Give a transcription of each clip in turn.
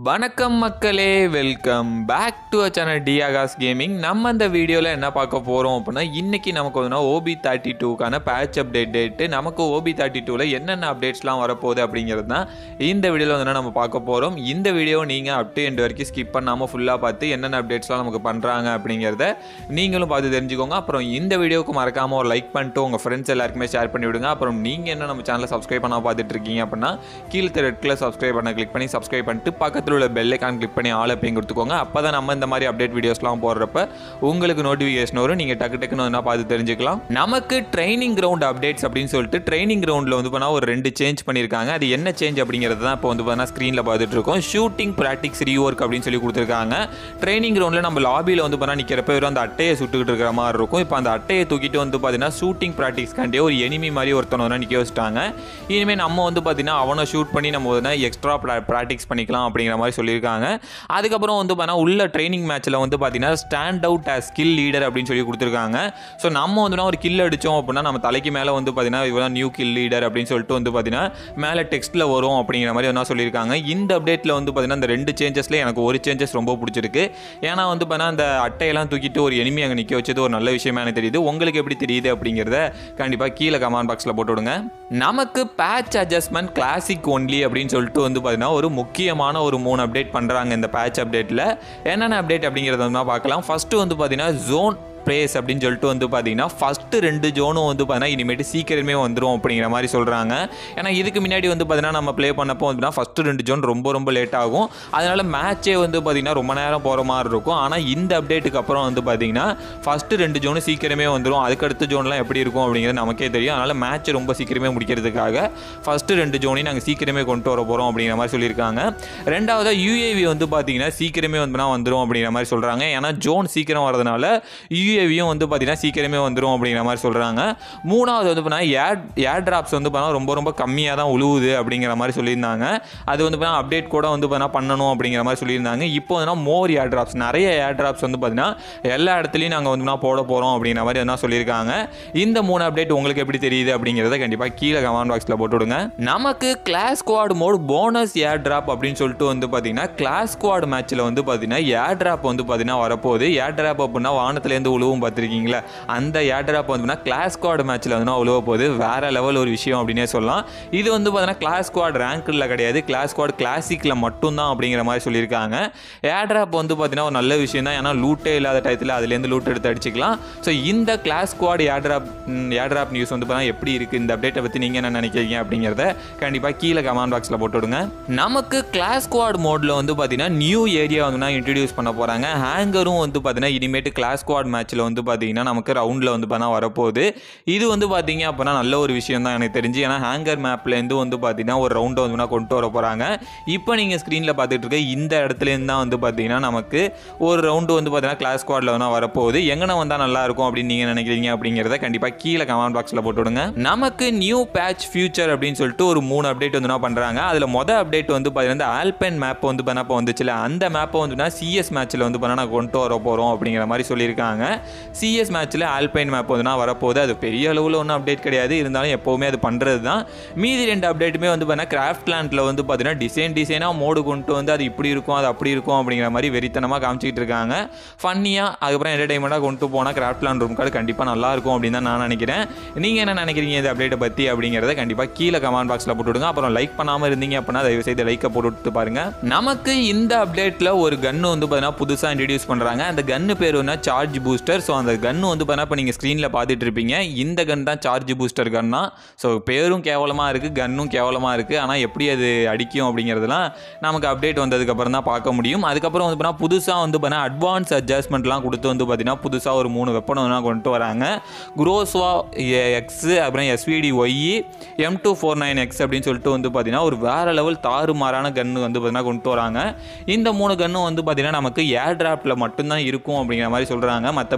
வணக்கம் மக்களே welcome back to a channel டியாகாஸ் கேமிங் நம்ம இந்த வீடியோவில் என்ன பார்க்க போகிறோம் அப்படின்னா இன்றைக்கி நமக்கு வந்து ஓபி தேர்ட்டி டூக்கான பேட்ச் அப்டேட் டேட்டு நமக்கு ஓபி தேர்ட்டி டூவில் என்னென்ன அப்டேட்ஸ்லாம் வரப்போகுது அப்படிங்கிறது தான் இந்த வீடியோவில் வந்து நம்ம பார்க்க போகிறோம் இந்த வீடியோ நீங்கள் அப் டு எண்ட் வரைக்கும் ஸ்கிப் பண்ணாமல் ஃபுல்லாக பார்த்து என்னென்ன அப்டேட்ஸ்லாம் நமக்கு பண்ணுறாங்க அப்படிங்கிறத நீங்களும் பார்த்து தெரிஞ்சுக்கோங்க அப்புறம் இந்த வீடியோவுக்கு மறக்காமல் ஒரு லைக் பண்ணிட்டு உங்கள் ஃப்ரெண்ட்ஸ் எல்லாருக்குமே ஷேர் பண்ணி விடுங்க அப்புறம் நீங்கள் என்ன நம்ம சேனலை சப்ஸ்கிரைப் பண்ணால் பார்த்துட்டு இருக்கீங்க அப்படின்னா கீழே ரெட் கலர் சப்ஸ்கிரைப் பண்ண கிளிக் பண்ணி சப்ஸ்கிரைப் பண்ணிட்டு பக்கத்தில் உள்ள பெல் ஐக்கான் கிளிக் பண்ணி ஆல் அப்பையும் கொடுத்துக்கோங்க அப்போ தான் நம்ம இந்த மாதிரி அப்டேட் வீடியோஸ்லாம் போடுறப்ப உங்களுக்கு நோட்டிஃபிகேஷன் வரும் நீங்கள் டக்கு டக்குன்னு வந்து பார்த்து தெரிஞ்சுக்கலாம் நமக்கு ட்ரைனிங் கிரவுண்ட் அப்டேட்ஸ் அப்படின்னு சொல்லிட்டு ட்ரைனிங் கிரவுண்டில் வந்து பண்ணால் ஒரு ரெண்டு சேஞ்ச் பண்ணியிருக்காங்க அது என்ன சேஞ்ச் அப்படிங்கிறது தான் இப்போ வந்து பார்த்தா ஸ்க்ரீனில் பார்த்துட்டு இருக்கோம் ஷூட்டிங் ப்ராக்டிக்ஸ் ரீஒர்க் அப்படின்னு சொல்லி கொடுத்துருக்காங்க ட்ரைனிங் கிரவுண்டில் நம்ம லாபியில் வந்து பண்ணால் நிற்கிறப்ப வெறும் அந்த அட்டையை சுட்டுக்கிட்டு இருக்கிற மாதிரி இருக்கும் இப்போ அந்த அட்டையை தூக்கிட்டு வந்து பார்த்தீங்கன்னா ஷூட்டிங் ப்ராக்டிக்ஸ்க்காண்டியே ஒரு எனிமி மாதிரி ஒருத்தனை வந்து நிற்க வச்சுட்டாங்க இனிமேல் நம்ம வந்து பார்த்தீங்கன்னா அவனை ஷூட் பண்ணி நம்ம வந்து எக்ஸ்ட்ரா ப்ராக்டிக்ஸ் பண்ணிக்கலாம் அப்படிங்கிற மாதிரி சொல்லியிருக்காங்க அதுக்கப்புறம் வந்து பார்த்தீங்கன்னா உள்ள ட்ரைனிங் மேட்ச்சில் வந்து பார்த்தீங்கன்னா stand out as skill leader அப்படின்னு சொல்லி கொடுத்துருக்காங்க ஸோ நம்ம வந்து ஒரு கில் அடித்தோம் அப்படின்னா நம்ம தலைக்கு மேலே வந்து பார்த்தீங்கன்னா இவன் நியூ கில் லீடர் அப்படின்னு சொல்லிட்டு வந்து பார்த்தீங்கன்னா மேலே டெக்ஸ்ட்டில் வரும் அப்படிங்கிற மாதிரி வந்து சொல்லியிருக்காங்க இந்த அப்டேட்டில் வந்து பார்த்தீங்கன்னா இந்த ரெண்டு சேஞ்சஸில் எனக்கு ஒரு சேஞ்சஸ் ரொம்ப பிடிச்சிருக்கு ஏன்னா வந்து பார்த்தீங்கன்னா அந்த அட்டையெல்லாம் தூக்கிட்டு ஒரு எனிமி அங்கே நிற்க வச்சது ஒரு நல்ல விஷயமா எனக்கு தெரியுது உங்களுக்கு எப்படி தெரியுது அப்படிங்கிறத கண்டிப்பாக கீழே கமெண்ட் பாக்ஸில் போட்டு விடுங்க நமக்கு பேட்ச் அட்ஜஸ்ட்மெண்ட் கிளாசிக் ஒன்லி அப்படின்னு சொல்லிட்டு வந்து பார்த்தீங்கன்னா ஒரு முக்கியமான ஒரு மூணு அப்டேட் பண்ணுறாங்க இந்த பேட்ச் அப்டேட்டில் என்னென்ன அப்டேட் அப்படிங்கிறத வந்து பார்க்கலாம் ஃபஸ்ட்டு வந்து பார்த்தீங்கன்னா ஜோன் ப்ளேஸ் அப்படின்னு சொல்லிட்டு வந்து பார்த்தீங்கன்னா ஃபஸ்ட்டு ரெண்டு ஜோனும் வந்து பார்த்தீங்கன்னா இனிமேட்டு சீக்கிரமே வந்துடும் அப்படிங்கிற மாதிரி சொல்கிறாங்க ஏன்னா இதுக்கு முன்னாடி வந்து பார்த்தீங்கன்னா நம்ம ப்ளே பண்ணப்போ வந்து ஃபஸ்ட்டு ரெண்டு ஜோன் ரொம்ப ரொம்ப லேட் ஆகும் அதனால் மேட்ச்சே வந்து பார்த்தீங்கன்னா ரொம்ப நேரம் போகிற மாதிரி இருக்கும் ஆனால் இந்த அப்டேட்டுக்கு அப்புறம் வந்து பார்த்தீங்கன்னா ஃபஸ்ட்டு ரெண்டு ஜோனு சீக்கிரமே வந்துடும் அதுக்கடுத்த ஜோன்லாம் எப்படி இருக்கும் அப்படிங்கிறது நமக்கே தெரியும் அதனால் மேட்ச் ரொம்ப சீக்கிரமே முடிக்கிறதுக்காக ஃபஸ்ட்டு ரெண்டு ஜோனையும் நாங்கள் சீக்கிரமே கொண்டு வர போகிறோம் அப்படிங்கிற மாதிரி சொல்லியிருக்காங்க ரெண்டாவது யூஏவி வந்து பார்த்தீங்கன்னா சீக்கிரமே வந்து வந்துடும் அப்படிங்கிற மாதிரி சொல்கிறாங்க ஏன்னா ஜோன் சீக்கிரம் வரதுனால யூஏவியும் வந்து பார்த்தீங்கன்னா சீக்கிரமே வந்துடும் அப்படிங்கிற மாதிரி சொல்கிறாங்க மூணாவது வந்து பார்த்தீங்கன்னா ஏர் ஏர் ட்ராப்ஸ் வந்து பார்த்தீங்கன்னா ரொம்ப ரொம்ப கம்மியாக தான் உழுவுது அப்படிங்கிற மாதிரி சொல்லியிருந்தாங்க அது வந்து பார்த்தீங்கன்னா அப்டேட் கூட வந்து பார்த்தீங்கன்னா பண்ணணும் அப்படிங்கிற மாதிரி சொல்லியிருந்தாங்க இப்போ வந்து மோர் ஏர் ட்ராப்ஸ் நிறைய ஏர் ட்ராப்ஸ் வந்து பார்த்தீங்கன்னா எல்லா இடத்துலையும் நாங்கள் வந்து போட போகிறோம் அப்படிங்கிற மாதிரி என்ன சொல்லியிருக்காங்க இந்த மூணு அப்டேட் உங்களுக்கு எப்படி தெரியுது அப்படிங்கிறத கண்டிப்பாக கீழே கமெண்ட் பாக்ஸில் போட்டு விடுங்க நமக்கு clash squad mode bonus air drop அப்படின்னு சொல்லிட்டு வந்து பார்த்தீங்கன்னா கிளாஸ் ஸ்குவாட் மேட்ச்சில் வந்து பார்த்தீங்கன்னா ஏர் ட்ராப் வந்து பார்த்தீங்கன்னா வரப்போகுது ஏர் ட்ராப் அப்படின்னா வானத்துலேருந்து உழுவும் பார்த்துருக்கீங்களா அந்த ஏர் ட்ராப் வந்து கிளாஸ் ஸ்குவாட் மேட்ச்சில் வந்து உழுவ போகுது வேற லெவல் ஒரு விஷயம் அப்படின்னே சொல்லலாம் இது வந்து பார்த்தீங்கன்னா கிளாஸ் ஸ்குவாட் ரேங்க்கில் கிடையாது கிளாஸ் ஸ்குவாட் கிளாசிக்கில் மட்டும்தான் அப்படிங்கிற மாதிரி சொல்லியிருக்காங்க ஏர் ட்ராப் வந்து பார்த்தீங்கன்னா ஒரு நல்ல விஷயம் தான் ஏன்னா லூட்டே இல்லாத டயத்தில் அதுலேருந்து லூட் எடுத்து அடிச்சிக்கலாம் ஸோ இந்த clash squad air drop air drop news வந்து பார்த்தீங்கன்னா எப்படி இருக்குது இந்த அப்டேட்டை பற்றி நீங்கள் என்ன நினைக்கிறீங்க அப்படிங்கிறத கண்டிப்பாக கீழே கமெண்ட் பாக்ஸில் போட்டு விடுங்க நமக்கு கிளாஸ் ஸ்குவாட் மோடில் வந்து பார்த்தீங்கன்னா நியூ ஏரியா வந்து இன்ட்ரடியூஸ் பண்ண போகிறாங்க ஹேங்கரும் வந்து பார்த்தீங்கன்னா இனிமேட்டு கிளாஸ் ஸ்குவாட் மேட்ச்சில் வந்து பார்த்தீங்கன்னா நமக்கு ரவுண்டில் வந்து பார்த்தா வரப்போகுது இது வந்து பார்த்தீங்க அப்படின்னா நல்ல ஒரு விஷயம் தான் எனக்கு தெரிஞ்சு ஏன்னா ஹேங்கர் மேப்லேருந்து வந்து பார்த்தீங்கன்னா ஒரு ரவுண்டை வந்து கொண்டு வர போகிறாங்க இப்போ நீங்கள் ஸ்க்ரீனில் பார்த்துட்டு இருக்க இந்த இடத்துலேருந்து தான் வந்து பார்த்தீங்கன்னா நமக்கு ஒரு ரவுண்டு வந்து பார்த்தீங்கன்னா கிளாஸ் ஸ்குவாடில் வந்து வரப்போகுது எங்கே வந்தால் நல்லா இருக்கும் அப்படின்னு நீங்கள் நினைக்கிறீங்க அப்படிங்கிறத கண்டிப்பாக கீழே கமெண்ட் பாக்ஸில் போட்டு விடுங்க நமக்கு நியூ பேட்ச் ஃபியூச்சர் அப்படின்னு சொல்லிட்டு ஒரு மூணு அப்டேட் வந்து என்ன பண்ணுறாங்க அதில் மொதல் அப்டேட் வந்து பார்த்தீங்கன்னா ஆல்பென் மேப் வந்து பண்ண இப்போ வந்துச்சுல அந்த மேப்பை வந்து சிஎஸ் மேட்ச்சில் வந்து பண்ண நான் கொண்டு வர போகிறோம் அப்படிங்கிற மாதிரி சொல்லியிருக்காங்க சிஎஸ் மேட்ச்சில் ஆல்பைன் மேப் வந்து நான் வரப்போகுது அது பெரிய அளவில் ஒன்றும் அப்டேட் கிடையாது இருந்தாலும் எப்போவுமே அது பண்ணுறது தான் மீதி ரெண்டு அப்டேட்டுமே வந்து பார்த்தீங்கன்னா கிராஃப்ட் லேண்டில் வந்து பார்த்தீங்கன்னா டிசைன் டிசைனாக மோடு கொண்டு வந்து அது இப்படி இருக்கும் அது அப்படி இருக்கும் அப்படிங்கிற மாதிரி வெறித்தனமாக காமிச்சிக்கிட்டு இருக்காங்க ஃபன்னியாக அதுக்கப்புறம் என்டர்டைன்மெண்ட்டாக கொண்டு போனால் கிராஃப்ட் லேண்ட் ரூம் கார்டு கண்டிப்பாக நல்லா இருக்கும் அப்படின்னு தான் நான் நினைக்கிறேன் நீங்கள் என்ன நினைக்கிறீங்க இந்த அப்டேட்டை பற்றி அப்படிங்கிறத கண்டிப்பாக கீழே கமெண்ட் பாக்ஸில் போட்டுவிடுங்க அப்புறம் லைக் பண்ணாமல் இருந்தீங்க அப்படின்னா தயவு செய்து லைக்கை போட்டு விட்டு பாருங்க நமக்கு இந்த அப்டேட்டில் ஒரு கன்று வந்து பார்த்தீங்கன்னா புதுசாக இன்ட்ரடியூஸ் பண்ணுறாங்க அந்த கன்று பேர் வந்து சார்ஜ் பூஸ்டர் ஸோ அந்த கன்று வந்து பார்த்தீங்கன்னா இப்போ நீங்கள் ஸ்க்ரீனில் பார்த்துட்டு இருப்பீங்க இந்த கன் தான் சார்ஜ் பூஸ்டர் கன்னா ஸோ பேரும் கேவலமாக இருக்குது கன்னும் கேவலமாக இருக்குது ஆனால் எப்படி அது அடிக்கும் அப்படிங்கிறதுலாம் நமக்கு அப்டேட் வந்ததுக்கப்புறம் தான் பார்க்க முடியும் அதுக்கப்புறம் வந்து பார்த்தீங்கன்னா புதுசாக வந்து பார்த்தீங்கன்னா அட்வான்ஸ் அட்ஜஸ்ட்மெண்ட்லாம் கொடுத்து வந்து பார்த்தீங்கன்னா புதுசாக ஒரு மூணு வெப்பனை வந்து கொண்டு வராங்க குரோஸ்வா எக்ஸு அப்புறம் SVD Y M two four nine X அப்படின்னு சொல்லிட்டு வந்து பார்த்தீங்கன்னா ஒரு வேறு லெவல் தாறுமாறான கன்று வந்து பார்த்தீங்கன்னா கொண்டு வராங்க இந்த மூணு கன்னும் வந்து பார்த்தீங்கன்னா நமக்கு ஏர் டிராஃப்டில் மட்டும்தான் இருக்கும் அப்படிங்கிற மாதிரி சொல்கிறாங்க மற்றபடி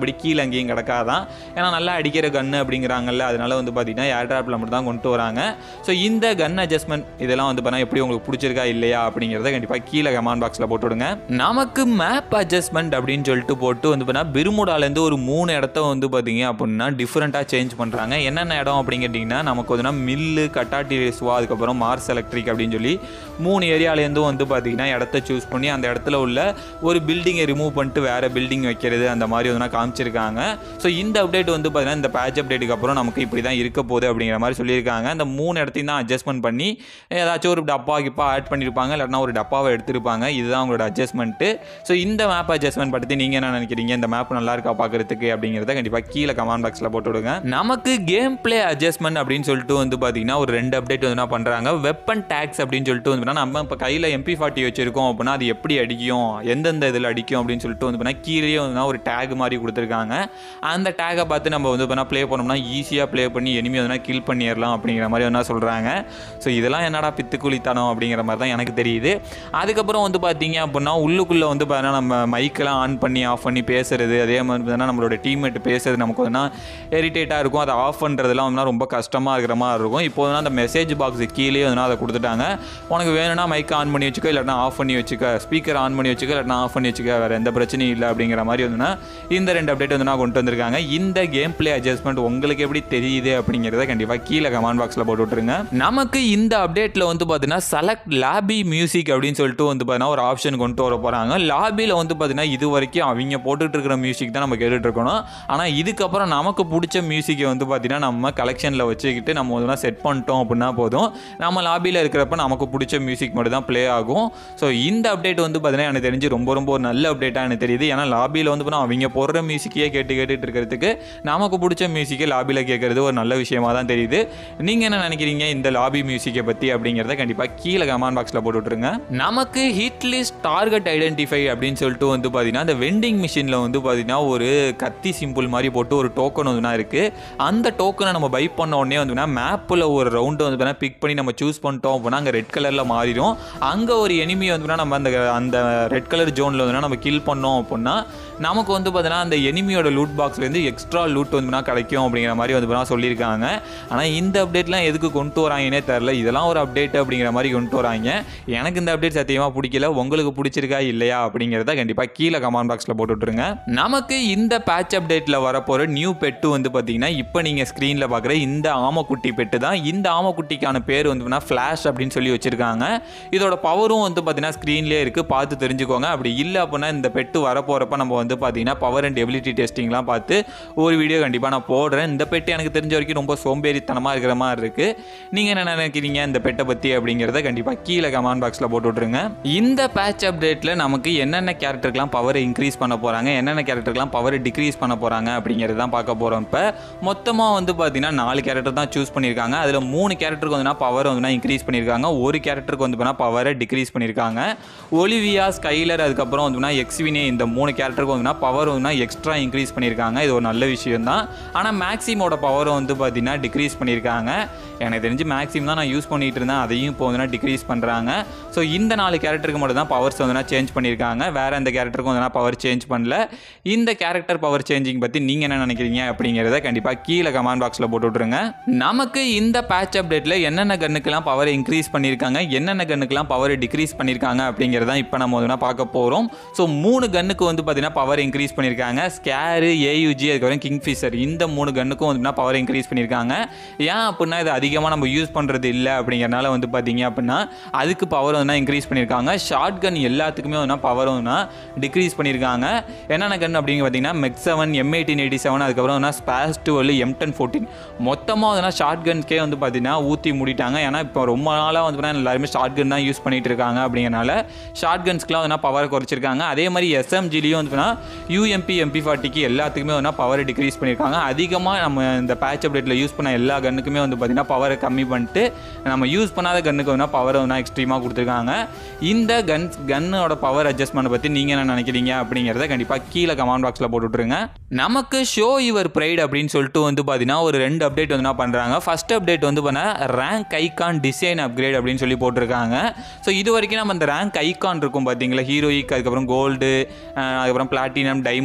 மற்றபடி கீழே அங்கேயும் கிடக்காதான் ஏன்னா நல்லா அடிக்கிற கன்று அப்படிங்கிறாங்கல்ல அதனால வந்து பார்த்தீங்கன்னா ஏர் ட்ராப்பில் மட்டும் தான் கொண்டு வராங்க ஸோ இந்த கன் அட்ஜஸ்ட்மெண்ட் இதெல்லாம் வந்து பார்த்தா எப்படி உங்களுக்கு பிடிச்சிருக்கா இல்லையா அப்படிங்கிறத கண்டிப்பாக கீழே கமெண்ட் பாக்ஸில் போட்டு விடுங்க நமக்கு மேப் அட்ஜஸ்ட்மெண்ட் அப்படின்னு சொல்லிட்டு போட்டு வந்து பார்த்தா பெருமுடாலேருந்து ஒரு மூணு இடத்த வந்து பார்த்தீங்க அப்படின்னா டிஃப்ரெண்ட்டாக சேஞ்ச் பண்ணுறாங்க என்னென்ன இடம் அப்படின்னு கேட்டிங்கன்னா நமக்கு வந்து மில்லு கட்டாட்டி ரேஸ்வா அதுக்கப்புறம் மார்ஸ் எலக்ட்ரிக் அப்படின்னு சொல்லி மூணு ஏரியாலேருந்தும் வந்து பார்த்தீங்கன்னா இடத்த சூஸ் பண்ணி அந்த இடத்துல உள்ள ஒரு பில்டிங்கை ரிமூவ் பண்ணிட்டு வேறு பில்டிங் வைக்கிறது அந்த மாதிரி வந்து காமிச்சிருக்காங்க ஸோ இந்த அப்டேட் வந்து பார்த்தீங்கன்னா இந்த பேட்ச் அப்டேட்டுக்கு அப்புறம் நமக்கு இப்படி தான் இருக்க போகுது அப்படிங்கிற மாதிரி சொல்லியிருக்காங்க அந்த மூணு இடத்தையும் தான் அட்ஜஸ்ட்மெண்ட் பண்ணி ஏதாச்சும் ஒரு டப்பா கிப்பா ஆட் பண்ணியிருப்பாங்க இல்லைனா ஒரு டப்பாவை எடுத்திருப்பாங்க இதுதான் அவங்களோட அட்ஜஸ்ட்மெண்ட்டு ஸோ இந்த மேப் அட்ஜஸ்ட்மெண்ட் பற்றி நீங்கள் என்ன நினைக்கிறீங்க இந்த மேப் நல்லா இருக்கா பார்க்குறதுக்கு அப்படிங்கிறத கண்டிப்பாக கீழே கமெண்ட் பாக்ஸில் போட்டு விடுங்க நமக்கு கேம் பிளே அட்ஜஸ்ட்மெண்ட் அப்படின்னு சொல்லிட்டு வந்து பார்த்தீங்கன்னா ஒரு ரெண்டு அப்டேட் வந்து என்ன பண்ணுறாங்க வெப்பன் டேக்ஸ் அப்படின்னு சொல்லிட்டு வந்து பார்த்தீங்கன்னா நம்ம இப்போ கையில் எம்பி ஃபார்ட்டி வச்சிருக்கோம் அப்படின்னா அது எப்படி அடிக்கும் எந்தெந்த இதில் அடிக்கும் அப்படின்னு சொல்லிட்டு வந்து பார்த்தீங்கன்னா கீழே வந்து ஒரு டேக் மாதிரி கொடுத்துருக்காங்க அந்த டேகை பார்த்து நம்ம வந்து பார்த்தா ப்ளே பண்ணோம்னா ஈஸியாக ப்ளே பண்ணி எனிமி வந்து கில் பண்ணிடலாம் அப்படிங்கிற மாதிரி வந்து சொல்கிறாங்க ஸோ இதெல்லாம் என்னடா பித்துக்குழித்தனம் அப்படிங்கிற மாதிரி தான் எனக்கு தெரியுது அதுக்கப்புறம் வந்து பார்த்தீங்க அப்படின்னா உள்ளுக்குள்ளே வந்து பார்த்தீங்கன்னா நம்ம மைக்கெல்லாம் ஆன் பண்ணி ஆஃப் பண்ணி பேசுறது அதே மாதிரி பார்த்தீங்கன்னா நம்மளோட டீம்மேட் பேசுறது நமக்கு வந்து இரிட்டேட்டாக இருக்கும் அதை ஆஃப் பண்ணுறதுலாம் வந்து ரொம்ப கஷ்டமாக இருக்கிற மாதிரி இருக்கும் இப்போ வந்து அந்த மெசேஜ் பாக்ஸ் கீழே வந்து அதை கொடுத்துட்டாங்க உனக்கு வேணும்னா மைக் ஆன் பண்ணி வச்சுக்கோ இல்லைனா ஆஃப் பண்ணி வச்சுக்க ஸ்பீக்கர் ஆன் பண்ணி வச்சுக்க இல்லைனா ஆஃப் பண்ணி வச்சுக்க வேறு எந்த பிரச்சனையும் இல்லை அப்படிங்கிற மாதிரி வந்துன்னா இந்த ரெண்டு அப்டேட் வந்து நான் கொண்டு வந்திருக்காங்க இந்த கேம் பிளே அட்ஜஸ்ட்மெண்ட் உங்களுக்கு எப்படி தெரியுது அப்படிங்கிறத கண்டிப்பாக கீழே கமெண்ட் பாக்ஸில் போட்டு விட்ருங்க நமக்கு இந்த அப்டேட்டில் வந்து பார்த்தீங்கன்னா செலக்ட் லாபி மியூசிக் அப்படின்னு சொல்லிட்டு வந்து பார்த்தீங்கன்னா ஒரு ஆப்ஷன் கொண்டு வர போகிறாங்க லாபியில் வந்து பார்த்தீங்கன்னா இது வரைக்கும் அவங்க போட்டுட்டு இருக்கிற மியூசிக் தான் நம்ம கேட்டுட்டு இருக்கணும் ஆனால் இதுக்கப்புறம் நமக்கு பிடிச்ச மியூசிக்கை வந்து பார்த்தீங்கன்னா நம்ம கலெக்ஷனில் வச்சுக்கிட்டு நம்ம வந்து செட் பண்ணிட்டோம் அப்படின்னா போதும் நம்ம லாபியில் இருக்கிறப்ப நமக்கு பிடிச்ச மியூசிக் மட்டும் தான் ப்ளே ஆகும் ஸோ இந்த அப்டேட் வந்து பார்த்தீங்கன்னா எனக்கு தெரிஞ்சு ரொம்ப ரொம்ப ஒரு நல்ல அப்டேட்டாக எனக்கு தெரியுது ஏன்னா லாபியில் வந்து பார்த்தீங்கன்னா அவங்க போடுற மியூசிக்கையே கேட்டு கேட்டுட்டு இருக்கிறதுக்கு நமக்கு பிடிச்ச மியூசிக்கை லாபியில் கேட்கறது ஒரு நல்ல விஷயமா தான் தெரியுது நீங்கள் என்ன நினைக்கிறீங்க இந்த லாபி மியூசிக்கை பற்றி அப்படிங்கிறத கண்டிப்பாக கீழே கமெண்ட் பாக்ஸில் போட்டு விட்ருங்க நமக்கு ஹிட் லிஸ்ட் டார்கெட் ஐடென்டிஃபை அப்படின்னு சொல்லிட்டு வந்து பார்த்தீங்கன்னா அந்த வெண்டிங் மிஷினில் வந்து பார்த்தீங்கன்னா ஒரு கத்தி சிம்பிள் மாதிரி போட்டு ஒரு டோக்கன் வந்துனா இருக்குது அந்த டோக்கனை நம்ம பை பண்ண உடனே வந்துன்னா மேப்பில் ஒரு ரவுண்டு வந்து பார்த்தீங்கன்னா பிக் பண்ணி நம்ம சூஸ் பண்ணிட்டோம் அப்படின்னா அங்கே ரெட் கலரில் மாறிடும் அங்கே ஒரு எனிமி வந்து நம்ம அந்த அந்த ரெட் கலர் ஜோனில் வந்து நம்ம கில் பண்ணோம் அப்படின்னா நமக்கு வந்து பார்த்தீங்கன்னா அந்த எனிமியோட லூட் பாக்ஸ்லேருந்து எக்ஸ்ட்ரா லூட் வந்து கிடைக்கும் அப்படிங்கிற மாதிரி வந்து பார்த்தீங்கன்னா சொல்லியிருக்காங்க ஆனால் இந்த அப்டேட்லாம் எதுக்கு கொண்டு வராங்கன்னே தெரில இதெல்லாம் ஒரு அப்டேட் அப்படிங்கிற மாதிரி கொண்டு வராங்க எனக்கு இந்த அப்டேட் சத்தியமாக பிடிக்கல உங்களுக்கு பிடிச்சிருக்கா இல்லையா அப்படிங்கிறத கண்டிப்பாக கீழே கமெண்ட் பாக்ஸில் போட்டு விட்ருங்க நமக்கு இந்த பேட்ச் அப்டேட்டில் வரப்போகிற நியூ பெட்டு வந்து பார்த்தீங்கன்னா இப்போ நீங்கள் ஸ்க்ரீனில் பார்க்குற இந்த ஆமக்குட்டி பெட்டு தான் இந்த ஆமக்குட்டிக்கான பேர் வந்து ஃப்ளாஷ் அப்படின்னு சொல்லி வச்சுருக்காங்க இதோட பவரும் வந்து பார்த்தீங்கன்னா ஸ்க்ரீன்லேயே இருக்குது பார்த்து தெரிஞ்சுக்கோங்க அப்படி இல்லை அப்படின்னா இந்த பெட்டு வரப்போகிறப்ப நம்ம வந்து பார்த்தீங்கன்னா பவர் அண்ட் எபிலிட்டி டெஸ்டிங்லாம் பார்த்து ஒரு வீடியோ கண்டிப்பாக நான் போடுறேன் இந்த பெட்டு எனக்கு தெரிஞ்ச வரைக்கும் ரொம்ப சோம்பேறித்தனமாக இருக்கிற மாதிரி இருக்குது நீங்கள் என்ன நினைக்கிறீங்க இந்த பெட்டை பற்றி அப்படிங்கிறத கண்டிப்பாக கீழே கமெண்ட் பாக்ஸில் போட்டு விட்ருங்க இந்த பேட்ச் அப்டேட்டில் நமக்கு என்னென்ன கேரக்டருக்குலாம் பவர் இன்க்ரீஸ் பண்ண போகிறாங்க என்னென்ன கேரக்டருக்குலாம் பவர் டிக்ரீஸ் பண்ண போகிறாங்க அப்படிங்கிறது தான் பார்க்க போகிறோம் இப்போ மொத்தமாக வந்து பார்த்தீங்கன்னா நாலு கேரக்டர் தான் சூஸ் பண்ணியிருக்காங்க அதில் மூணு கேரக்டருக்கு வந்து பவர் வந்து இன்க்ரீஸ் பண்ணியிருக்காங்க ஒரு கேரக்டருக்கு வந்து பார்த்தா பவரை டிக்ரீஸ் பண்ணியிருக்காங்க ஒலிவியா ஸ்கைலர் அதுக்கப்புறம் வந்து எக்ஸ்வினே இந்த மூணு கேரக்டருக்கு வந்து பவர் வந்து எக்ஸ்ட்ரா இன்க்ரீஸ் பண்ணியிருக்காங்க இது ஒரு நல்ல விஷயம் தான் ஆனால் மேக்ஸிமோட பவரை வந்து பார்த்தீங்கன்னா டிக்ரீஸ் பண்ணியிருக்காங்க எனக்கு தெரிஞ்சு மேக்ஸிமம் தான் நான் யூஸ் பண்ணிட்டு இருந்தேன் அதையும் இப்போ வந்து டிக்ரீஸ் பண்ணுறாங்க ஸோ இந்த நாலு கேரக்டருக்கு மட்டும் தான் பவர்ஸ் வந்து சேஞ்ச் பண்ணியிருக்காங்க வேறு எந்த கேரக்டருக்கும் வந்து பவர் சேஞ்ச் பண்ணல இந்த கேரக்டர் பவர் சேஞ்சிங் பற்றி நீங்கள் என்ன நினைக்கிறீங்க அப்படிங்கிறத கண்டிப்பாக கீழே கமெண்ட் பாக்ஸில் போட்டு விட்ருங்க நமக்கு இந்த பேட்ச் அப்டேட்டில் என்னென்ன கன்னுக்கெல்லாம் பவர் இன்க்ரீஸ் பண்ணியிருக்காங்க என்னென்ன கன்னுக்கெல்லாம் பவர் டிக்ரீஸ் பண்ணியிருக்காங்க அப்படிங்கிறத இப்போ நம்ம வந்து பார்க்க போகிறோம் ஸோ மூணு கன்னுக்கு வந்து பார்த்தீங்கன்னா பவர் இன்க்ரீஸ் பண்ணியிருக்காங்க ஸ்கேரு ஏயுஜி அதுக்கப்புறம் கிங்ஃபிஷர் இந்த மூணு கன்னுக்கும் வந்து பவர் இன்க்ரீஸ் பண்ணியிருக்காங்க ஏன் அப்படின்னா இது அதிகமாக நம்ம யூஸ் பண்ணுறது இல்லை அப்படிங்கிறனால வந்து பார்த்தீங்க அப்படின்னா அதுக்கு பவர் வந்து இன்க்ரீஸ் பண்ணியிருக்காங்க ஷார்ட் கன் எல்லாத்துக்குமே வந்து பவர் வந்து டிக்ரீஸ் பண்ணியிருக்காங்க என்னென்ன கன் அப்படிங்க பார்த்தீங்கன்னா MAG seven M eighteen eighty seven அதுக்கப்புறம் வந்து SPAS twelve M ten fourteen மொத்தமாக வந்து ஷார்ட் கன்ஸ்க்கே வந்து பார்த்தீங்கன்னா ஊற்றி மூடிட்டாங்க ஏன்னா இப்போ ரொம்ப நாளாக வந்து பார்த்தீங்கன்னா எல்லாருமே ஷார்ட் கன் தான் யூஸ் பண்ணிட்டு இருக்காங்க அப்படிங்கிறனால ஷார்ட் கன்ஸ்க்குலாம் வந்து பவர் குறைச்சிருக்காங்க அதே மாதிரி எஸ்எம்ஜிலையும் வந்து யூஎம்பி எம்பி ஃபார்ட்டிக்கு எல்லாத்துக்குமே வந்து பவர் டிக்ரீஸ் பண்ணியிருக்காங்க அதிகமாக நம்ம இந்த பேட்ச் அப்டேட்டில் யூஸ் பண்ண எல்லா கன்னுக்குமே வந்து பார்த்தீங்கன்னா பவரை கம்மி பண்ணிட்டு நம்ம யூஸ் பண்ணாத கன்னுக்கு வந்து பவர் வந்து எக்ஸ்ட்ரீமாக கொடுத்துருக்காங்க இந்த கன்ஸ் கன்னோட பவர் அட்ஜஸ்ட்மெண்ட் பற்றி நீங்கள் என்ன நினைக்கிறீங்க அப்படிங்கிறத கண்டிப்பாக கீழே கமெண்ட் பாக்ஸில் போட்டு விட்ருங்க நமக்கு ஷோ யுவர் ப்ரைட் அப்படின்னு சொல்லிட்டு வந்து பார்த்தீங்கன்னா ஒரு ரெண்டு அப்டேட் வந்து என்ன பண்ணுறாங்க ஃபர்ஸ்ட் அப்டேட் வந்து பண்ண ரேங்க் ஐகான் டிசைன் அப்கிரேட் அப்படின்னு சொல்லி போட்டிருக்காங்க ஸோ இது வரைக்கும் நம்ம அந்த ரேங்க் ஐகான் இருக்கும் பார்த்தீங்களா ஹீரோயிக் அதுக்கப்புறம் கோல்டு அதுக்கப்புறம் பிளாட்டினம் டைமண்ட் இந்த மாதிரி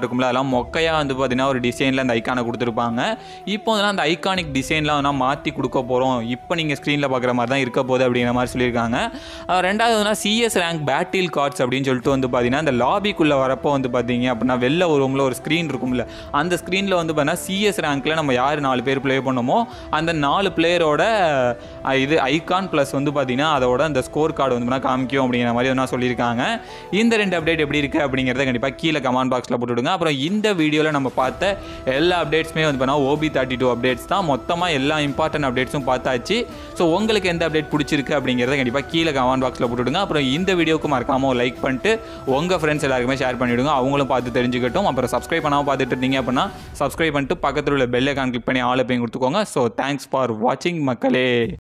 இருக்கும்ல அதெல்லாம் மொக்கையாக வந்து பார்த்தீங்கன்னா ஒரு டிசைனில் அந்த ஐக்கானை கொடுத்துருப்பாங்க இப்போ வந்து அந்த ஐகானிக் டிசைன்லாம் வந்து மாற்றி கொடுக்க போகிறோம் இப்போ நீங்கள் ஸ்க்ரீனில் பார்க்குற மாதிரி தான் இருக்க போகுது அப்படிங்கிற மாதிரி சொல்லியிருக்காங்க அஹ் ரெண்டாவது வந்து சிஎஸ் ரேங்க் பேட்டில் கார்ட்ஸ் அப்படின்னு சொல்லிட்டு வந்து பார்த்தீங்கன்னா அந்த லாபிக்குள்ளே வரப்போ வந்து பார்த்தீங்க அப்படின்னா வெளில ஒரு ரூமில் ஒரு ஸ்க்ரீன் இருக்கும்ல அந்த ஸ்க்ரீனில் வந்து பார்த்தீங்கன்னா சிஎஸ் ரேங்க்கில் நம்ம யார் நாலு பேர் ப்ளே பண்ணோமோ அந்த நாலு பிளேயரோட இது ஐகான் ப்ளஸ் வந்து பார்த்தீங்கன்னா அதோட அந்த ஸ்கோர் கார்டு வந்து பார்த்தீங்கன்னா காமிக்கும் அப்படிங்கிற மாதிரி வந்து சொல்லியிருக்காங்க இந்த ரெண்டு அப்டேட் எப்படி இருக்குது அப்படிங்கிறத கண்டிப்பாக கீழே கமெண்ட் பாக்ஸில் போட்டுவிடுங்க அப்புறம் இந்த வீடியோவில் நம்ம பார்த்த எல்லா அப்டேட்ஸுமே வந்து பார்த்தீங்கன்னா ஓபி தேர்ட்டி டூ அப்டேட்ஸ் தான் மொத்தமாக எல்லா இம்பார்ட்டன்ட் அப்டேட்ஸும் பார்த்தாச்சு ஸோ உங்களுக்கு எந்த அப்டேட் பிடிச்சிருக்கு அப்படிங்கிறத கண்டிப்பாக கீழே கமெண்ட் பாக்ஸில் போட்டுவிடுங்க அப்புறம் இந்த வீடியோக்கு மறக்காமல் லைக் பண்ணிட்டு உங்கள் ஃப்ரெண்ட்ஸ் எல்லாருக்குமே ஷேர் பண்ணிவிடுங்க அவங்களும் பார்த்து தெரிஞ்சுக்கட்டும் அப்புறம் சப்ஸ்கிரைப் பண்ணாமல் பார்த்துட்டு இருந்தீங்க அப்படின்னா சப்ஸ்கிரைப் பண்ணிட்டு பக்கத்தில் உள்ள பெல் ஐக்கான் கிளிக் பண்ணி ஆள் பையன் கொடுத்துக்கோங்க ஸோ தேங்க்ஸ் ஃபார் வாட்சிங் மக்களே